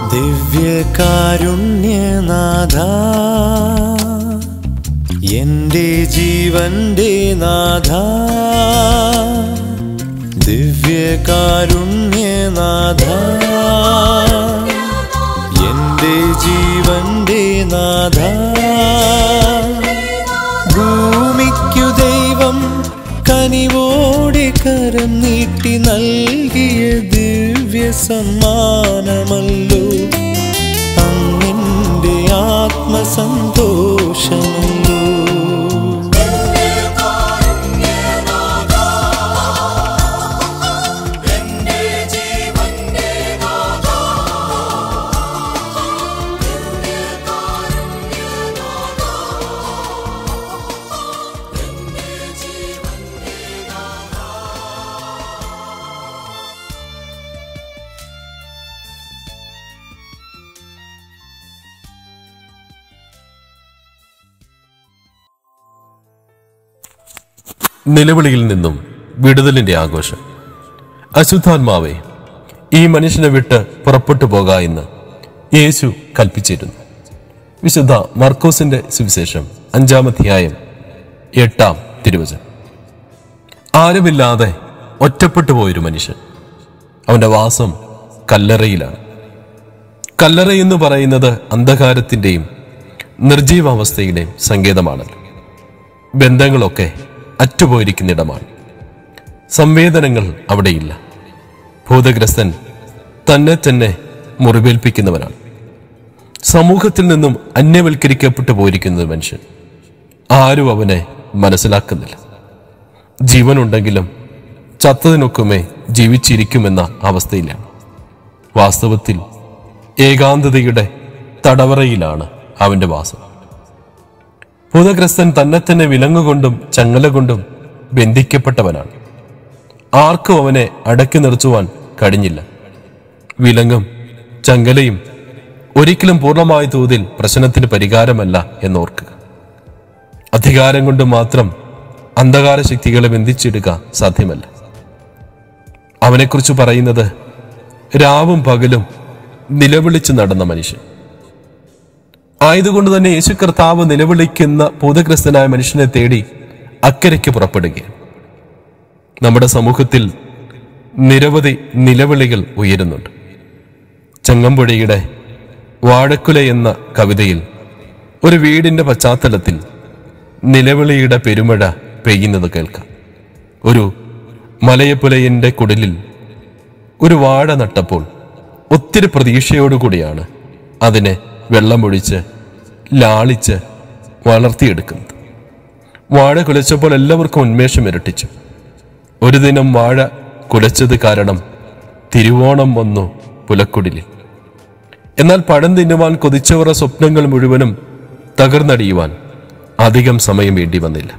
ദിവ്യകാരുണ്യനാഥ എൻ്റെ ജീവന്റെ നാഥ ദിവ്യകാരുണ്യനാഥ എൻ്റെ ജീവന്റെ നാഥ ഭൂമിക്കു ദൈവം കനിവോടെ കരം നീട്ടി നൽകിയ ദിവ്യ സമ്മാനമല്ലോ അങ്ങിൻ്റെ ആത്മസന്തോഷമല്ലോ നിലവിളിയിൽ നിന്നും വിടുതലിന്റെ ആഘോഷം അശുദ്ധാത്മാവെ ഈ മനുഷ്യനെ വിട്ട് പുറപ്പെട്ടു പോക എന്ന് യേശു കൽപ്പിച്ചിരുന്നു വിശുദ്ധ മർക്കോസിന്റെ സുവിശേഷം അഞ്ചാമധ്യായം എട്ടാം തിരുവചനം ആരുമില്ലാതെ ഒറ്റപ്പെട്ടു പോയൊരു മനുഷ്യൻ അവന്റെ വാസം കല്ലറയിലാണ് കല്ലറ എന്ന് പറയുന്നത് അന്ധകാരത്തിന്റെയും നിർജീവാവസ്ഥയുടെയും സങ്കേതമാണല്ലോ ബന്ധങ്ങളൊക്കെ അറ്റുപോയിരിക്കുന്നിടമാണ് സംവേദനങ്ങൾ അവിടെയില്ല ഭൂതഗ്രസ്തൻ തന്നെ തന്നെ മുറിവേൽപ്പിക്കുന്നവനാണ് സമൂഹത്തിൽ നിന്നും അന്യവൽക്കരിക്കപ്പെട്ടു പോയിരിക്കുന്നത് മനുഷ്യൻ ആരും അവനെ മനസ്സിലാക്കുന്നില്ല ജീവനുണ്ടെങ്കിലും ചത്തതിനൊക്കുമേ ജീവിച്ചിരിക്കുമെന്ന അവസ്ഥയിലാണ് വാസ്തവത്തിൽ ഏകാന്തതയുടെ തടവറയിലാണ് അവന്റെ വാസം ഭൂതഗ്രസ്തൻ തന്നെ തന്നെ വിലങ്ങുകൊണ്ടും ചങ്ങല കൊണ്ടും ബന്ധിക്കപ്പെട്ടവനാണ് ആർക്കും അവനെ അടക്കി നിർത്തുവാൻ കഴിഞ്ഞില്ല വിലങ്ങും ചങ്ങലയും ഒരിക്കലും പൂർണ്ണമായ തോതിൽ പ്രശ്നത്തിന് പരിഹാരമല്ല എന്നോർക്കുക അധികാരം കൊണ്ട് മാത്രം അന്ധകാര ശക്തികളെ ബന്ധിച്ചിടുക സാധ്യമല്ല അവനെക്കുറിച്ച് പറയുന്നത് രാവും പകലും നിലവിളിച്ചു നടന്ന മനുഷ്യൻ ആയതുകൊണ്ട് തന്നെ യേശു കർത്താവ് നിലവിളിക്കുന്ന ഭൂതഗ്രസ്തനായ മനുഷ്യനെ തേടി അക്കരയ്ക്ക് പുറപ്പെടുകയാണ് നമ്മുടെ സമൂഹത്തിൽ നിരവധി നിലവിളികൾ ഉയരുന്നുണ്ട് ചങ്ങമ്പുഴയുടെ വാഴക്കുല എന്ന കവിതയിൽ ഒരു വീടിന്റെ പശ്ചാത്തലത്തിൽ നിലവിളിയുടെ പെരുമഴ പെയ്യുന്നത് കേൾക്കാം ഒരു മലയപ്പുലയന്റെ കുടിലിൽ ഒരു വാഴ നട്ടപ്പോൾ ഒത്തിരി പ്രതീക്ഷയോടുകൂടിയാണ് അതിനെ വെള്ളമൊഴിച്ച് ലാളിച്ച് വളർത്തിയെടുക്കുന്നത് വാഴ കുലച്ചപ്പോൾ എല്ലാവർക്കും ഉന്മേഷം ഇരട്ടിച്ചു ഒരു ദിനം വാഴ കുലച്ചത് കാരണം തിരുവോണം വന്നു പുലക്കുടിലിൽ എന്നാൽ പഴം തിന്നുവാൻ കൊതിച്ചവറ സ്വപ്നങ്ങൾ മുഴുവനും തകർന്നടിയുവാൻ അധികം സമയം വേണ്ടി വന്നില്ല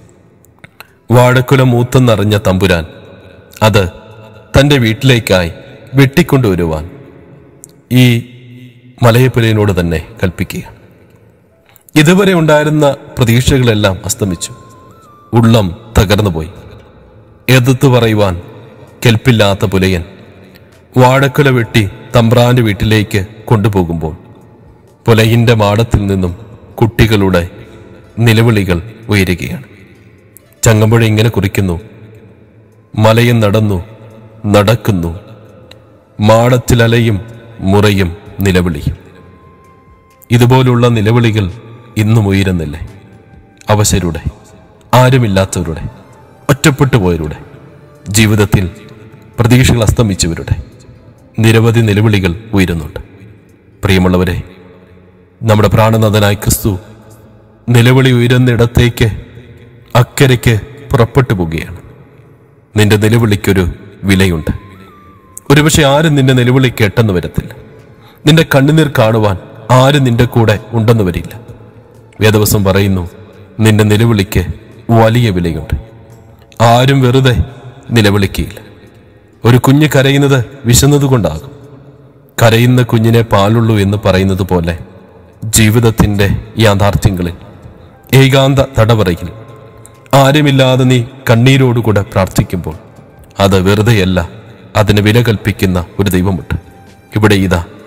വാഴക്കുല മൂത്തെന്നറിഞ്ഞ തമ്പുരാൻ അത് തന്റെ വീട്ടിലേക്കായി വെട്ടിക്കൊണ്ടുവരുവാൻ ഈ മലയപ്പുലയനോട് തന്നെ കൽപ്പിക്കുക ഇതുവരെ ഉണ്ടായിരുന്ന പ്രതീക്ഷകളെല്ലാം അസ്തമിച്ചു ഉള്ളം തകർന്നുപോയി എതിർത്ത് പറയുവാൻ കെൽപ്പില്ലാത്ത പുലയൻ വാഴക്കുല വെട്ടി തമ്പ്രാന്റെ വീട്ടിലേക്ക് കൊണ്ടുപോകുമ്പോൾ പുലയിന്റെ മാടത്തിൽ നിന്നും കുട്ടികളുടെ നിലവിളികൾ ഉയരുകയാണ് ചങ്ങമ്പുഴ ഇങ്ങനെ കുറിക്കുന്നു മലയും നടന്നു നടക്കുന്നു മാടത്തിലലയും മുറയും നിലവിളിയും ഇതുപോലുള്ള നിലവിളികൾ ഇന്നും ഉയരുന്നില്ലേ അവശരുടെ ആരുമില്ലാത്തവരുടെ ഒറ്റപ്പെട്ടു പോയവരുടെ ജീവിതത്തിൽ പ്രതീക്ഷകൾ അസ്തമിച്ചവരുടെ നിരവധി നിലവിളികൾ ഉയരുന്നുണ്ട് പ്രിയമുള്ളവരെ നമ്മുടെ പ്രാണനാഥനായ ക്രിസ്തു നിലവിളി ഉയരുന്നിടത്തേക്ക് അക്കരയ്ക്ക് പുറപ്പെട്ടു പോവുകയാണ് നിന്റെ നിലവിളിക്കൊരു വിലയുണ്ട് ഒരുപക്ഷെ ആരും നിന്റെ നിലവിളി കേട്ടെന്ന് വരത്തില്ല നിന്റെ കണ്ണുനീർ കാണുവാൻ ആരും നിന്റെ കൂടെ ഉണ്ടെന്ന് വരില്ല വേദവസം പറയുന്നു നിന്റെ നിലവിളിക്ക് വലിയ വിലയുണ്ട് ആരും വെറുതെ നിലവിളിക്കുകയില്ല ഒരു കുഞ്ഞ് കരയുന്നത് വിശന്നതുകൊണ്ടാകും കരയുന്ന കുഞ്ഞിനെ പാലുള്ളൂ എന്ന് പറയുന്നത് പോലെ ജീവിതത്തിന്റെ യാഥാർത്ഥ്യങ്ങളിൽ ഏകാന്ത തടവറയിൽ ആരുമില്ലാതെ നീ കണ്ണീരോടുകൂടെ പ്രാർത്ഥിക്കുമ്പോൾ അത് വെറുതെയല്ല അതിന് വില കൽപ്പിക്കുന്ന ഒരു ദൈവമുണ്ട് ഇവിടെ ഇതാ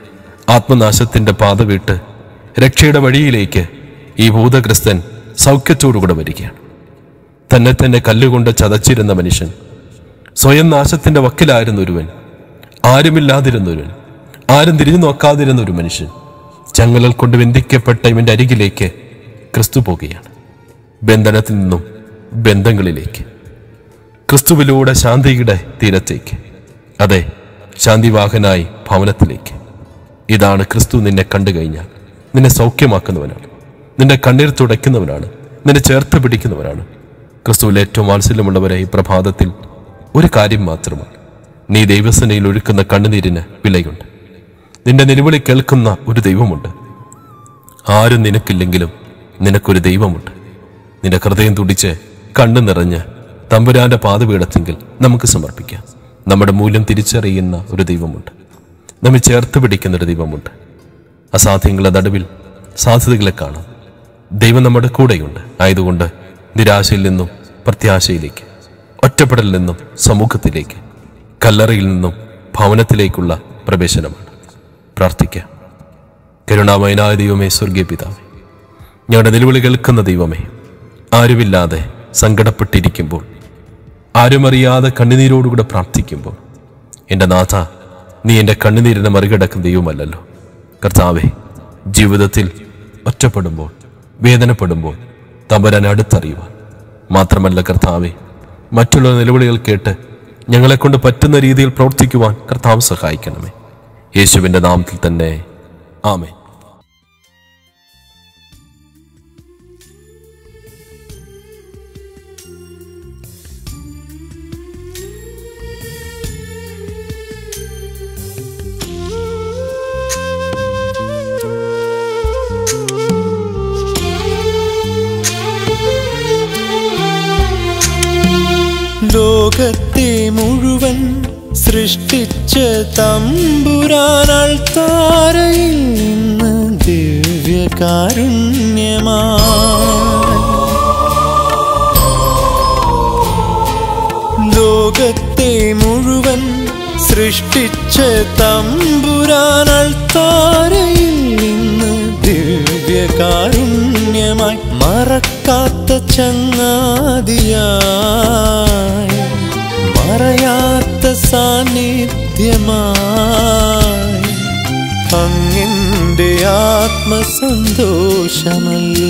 ആത്മനാശത്തിന്റെ പാത വിട്ട് രക്ഷയുടെ വഴിയിലേക്ക് ഈ ഭൂതഗ്രസ്തൻ സൗഖ്യത്തോടുകൂടെ വരികയാണ് തന്നെ തന്നെ കല്ലുകൊണ്ട് ചതച്ചിരുന്ന മനുഷ്യൻ സ്വയം നാശത്തിന്റെ വക്കിലായിരുന്ന ഒരുവൻ ആരുമില്ലാതിരുന്ന ഒരുവൻ ആരും തിരിഞ്ഞു നോക്കാതിരുന്ന ഒരു മനുഷ്യൻ ചങ്ങലൽ കൊണ്ട് ബന്ധിക്കപ്പെട്ട ഇവന്റെ അരികിലേക്ക് ക്രിസ്തു പോകുകയാണ് ബന്ധനത്തിൽ നിന്നും ബന്ധങ്ങളിലേക്ക് ക്രിസ്തുവിലൂടെ ശാന്തിയുടെ തീരത്തേക്ക് അതെ ശാന്തിവാഹനായി ഭവനത്തിലേക്ക് ഇതാണ് ക്രിസ്തു നിന്നെ കണ്ടു കഴിഞ്ഞാൽ നിന്നെ സൗഖ്യമാക്കുന്നവനാണ് നിന്റെ കണ്ണീർ തുടയ്ക്കുന്നവനാണ് നിന്നെ ചേർത്ത് പിടിക്കുന്നവനാണ് ക്രിസ്തുവിൽ ഏറ്റവും വാത്സല്യമുള്ളവരെ ഈ പ്രഭാതത്തിൽ ഒരു കാര്യം മാത്രമാണ് നീ ദൈവസനയിൽ ഒഴുക്കുന്ന കണ്ണുനീരിന് വിലയുണ്ട് നിന്റെ നിലവിളി കേൾക്കുന്ന ഒരു ദൈവമുണ്ട് ആരും നിനക്കില്ലെങ്കിലും നിനക്കൊരു ദൈവമുണ്ട് നിന്റെ ഹൃദയം തുടിച്ച് കണ്ണു നിറഞ്ഞ് തമ്പുരാന്റെ പാതപീഠത്തെങ്കിൽ നമുക്ക് സമർപ്പിക്കാം നമ്മുടെ മൂല്യം തിരിച്ചറിയുന്ന ഒരു ദൈവമുണ്ട് നമ്മെ ചേർത്ത് പിടിക്കുന്ന ഒരു ദൈവമുണ്ട് അസാധ്യങ്ങളുടെ നടുവിൽ സാധ്യതകളെ കാണാം ദൈവം നമ്മുടെ കൂടെയുണ്ട് ആയതുകൊണ്ട് നിരാശയിൽ നിന്നും പ്രത്യാശയിലേക്ക് ഒറ്റപ്പെടലിൽ നിന്നും സമൂഹത്തിലേക്ക് കല്ലറയിൽ നിന്നും ഭവനത്തിലേക്കുള്ള പ്രവേശനമാണ് പ്രാർത്ഥിക്കാം കരുണാമയനായ ദൈവമേ സ്വർഗീയ പിതാവേ ഞങ്ങളുടെ നിലവിളി കേൾക്കുന്ന ദൈവമേ ആരുമില്ലാതെ സങ്കടപ്പെട്ടിരിക്കുമ്പോൾ ആരുമറിയാതെ കണ്ണുനീരോടുകൂടെ പ്രാർത്ഥിക്കുമ്പോൾ എൻ്റെ നാഥ നീ എൻ്റെ കണ്ണുനീരിനെ മറികടക്കുന്ന ദൈവമല്ലല്ലോ കർത്താവെ ജീവിതത്തിൽ ഒറ്റപ്പെടുമ്പോൾ വേദനപ്പെടുമ്പോൾ തമ്പരാൻ അടുത്തറിയുവാൻ മാത്രമല്ല കർത്താവെ മറ്റുള്ള നിലവിളികൾ കേട്ട് ഞങ്ങളെക്കൊണ്ട് പറ്റുന്ന രീതിയിൽ പ്രവർത്തിക്കുവാൻ കർത്താവ് സഹായിക്കണമേ യേശുവിൻ്റെ നാമത്തിൽ തന്നെ ആമേ ലോകത്തെ മുഴുവൻ സൃഷ്ടിച്ച തമ്പുരാനാൾ താരയിൽ നിന്ന് ദിവ്യകാരുണ്യമാ ലോകത്തെ മുഴുവൻ സൃഷ്ടിച്ച തമ്പുരാനാൾ താരയിൽ നിന്ന് ദിവ്യകാരുണ്യമായി മറക്കാത്ത ചങ്ങാതിയായി മറയാത്ത സാന്നിധ്യമായി അങ്ങിൻ്റെ ആത്മസന്തോഷമല്ലോ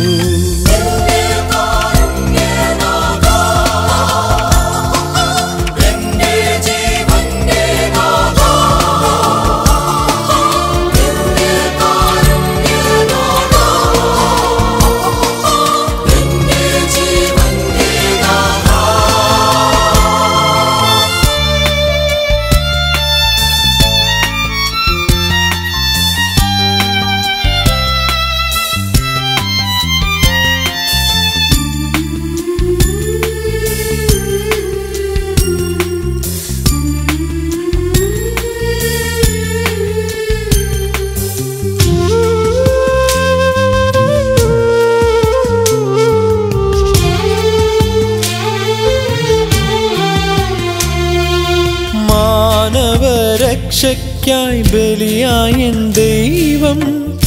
മാനവരക്ഷയ്ക്കായി ബലിയായ എൻ ദൈവം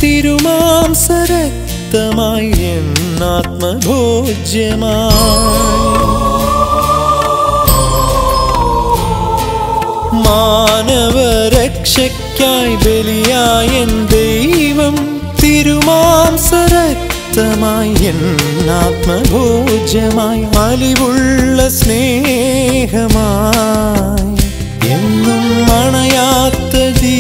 തിരുമാംസരക്തമായി എന്നാത്മഭോജ്യമായി മാനവരക്ഷയ്ക്കായി ബലിയായ എൻ ദൈവം തിരുമാംസരക്തമായി എന്നാത്മഭോജ്യമായി അലിവുള്ള സ്നേഹമായി എന്നും മണയാത്ത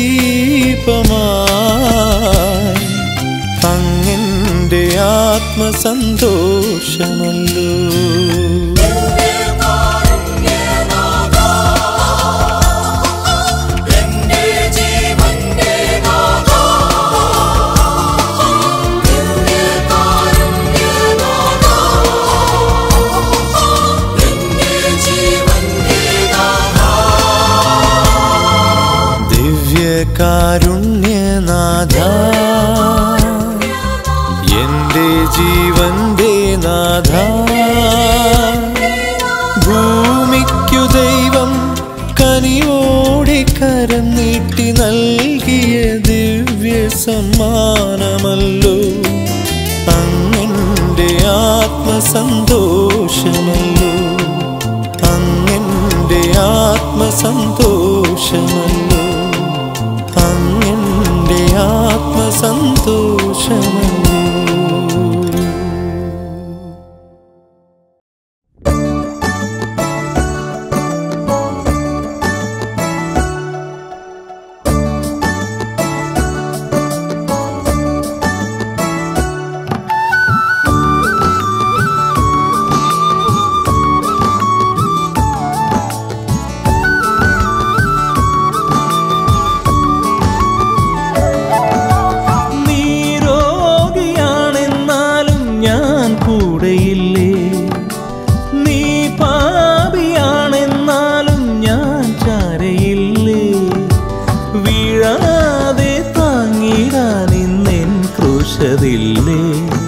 ദീപമായി അങ്ങൻ്റെ ആത്മസന്തോഷമല്ലോ ദിവ്യകാരുണ്യനാഥ എന്റെ ജീവന്റെ നാഥ ഭൂമിക്കു ദൈവം കനിവോടെ കരം നീട്ടി നൽകിയ ദിവ്യ സമ്മാനമല്ലോ അങ്ങന്റെ ആത്മസന്തോഷമല്ലോ അങ്ങന്റെ ആത്മസന്തോഷമല്ലോ അങ്ങന്റെ ആത്മസന്തോഷമല്ലോ നീ രോഗിയാണെന്നാലും ഞാൻ കൂടെയില്ലേ നീ പാപിയാണെന്നാലും ഞാൻ ചാരയില്ലേ വീഴാതെ താങ്ങിടാൻ ഇന്നെൻ ക്രൂശതില്ലേ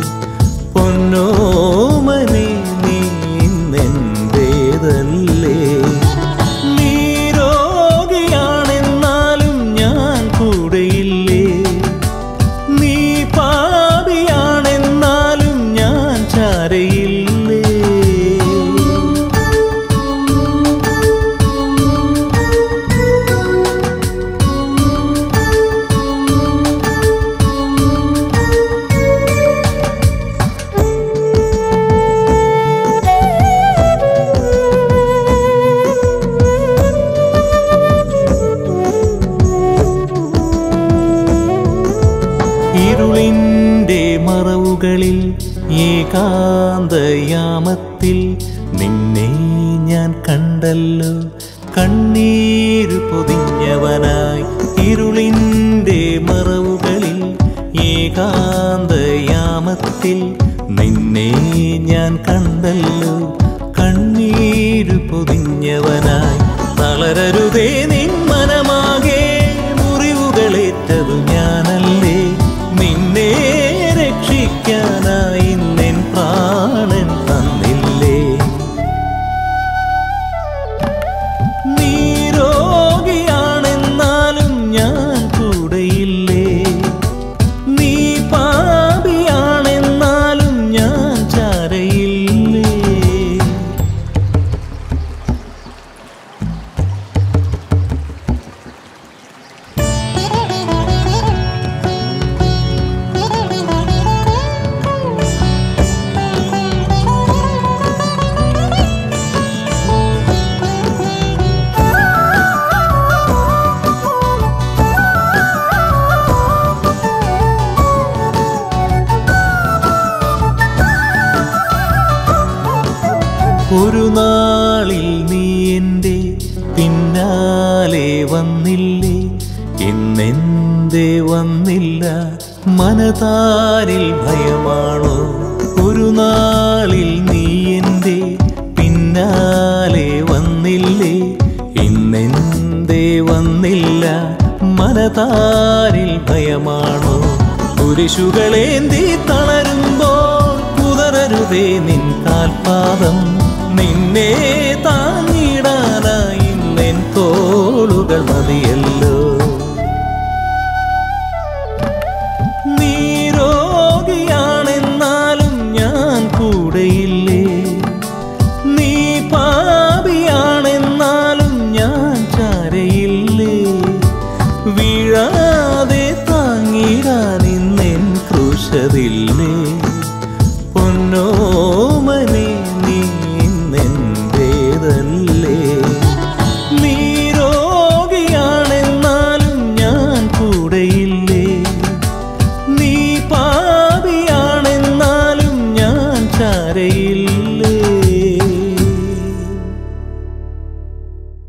പൊന്നോമനെ നീ ഇന്നെന്തേതല്ലേ നീ രോഗിയാണെന്നാലും ഞാൻ കൂടെയില്ലേ നീ പാപിയാണെന്നാലും ഞാൻ ചാരയില്ലേ ഇരുളിൻ്റെ മറവുകളിൽ ഏകാന്തയാമത്തിൽ നിന്നെ ഞാൻ കണ്ടല്ലോ കണ്ണീര് പൊതിഞ്ഞവനായി ഇരുളിൻ്റെ മറവുകളിൽ ഏകാന്തയാമത്തിൽ നിന്നെ ഞാൻ കണ്ടല്ലോ കണ്ണീര് പൊതിഞ്ഞവനായി തളരരുതേ നിൻ മനമാകെ മുറിവുകളേറ്റതു ഞാനല്ലേ നിന്നെ രക്ഷിക്കാനായി നിൻ പ്രാണൻ തന്നില്ലേ നീ രോഗിയാണെന്നാലും ഞാൻ കൂടെയില്ലേ നീ പാപിയാണെന്നാലും ഞാൻ ചാരയില്ലേ ഒരു നാളിൽ നീ എൻ്റെ പിന്നാലെ വന്നില്ലേ ഇന്നെന്തേ വന്നില്ല മനതാരിൽ ഭയമാണോ ഒരു നാളിൽ നീ എൻ്റെ പിന്നാലെ വന്നില്ലേ ഇന്നെന്തേ വന്നില്ല മനതാരിൽ ഭയമാണോ കുരിശുകളേന്തി തളരുമ്പോൾ കുതറരുതേ നിൻ കാൽപാദം നിന്നെ താങ്ങിടാനായി നിൻ തോളുകൾ മതിയല്ലോ നീ രോഗിയാണെന്നാലും ഞാൻ കൂടെയില്ലേ നീ പാപിയാണെന്നാലും ഞാൻ ചാരയില്ലേ വീഴാതെ താങ്ങിടാൻ ഇന്നെൻ ക്രൂശതില്ലേ പൊന്നോമനെ നീ ഇന്നെന്തേതല്ലേ നീ രോഗിയാണെന്നാലും ഞാൻ കൂടെയില്ലേ നീ പാപിയാണെന്നാലും ഞാൻ ചാരയില്ലേ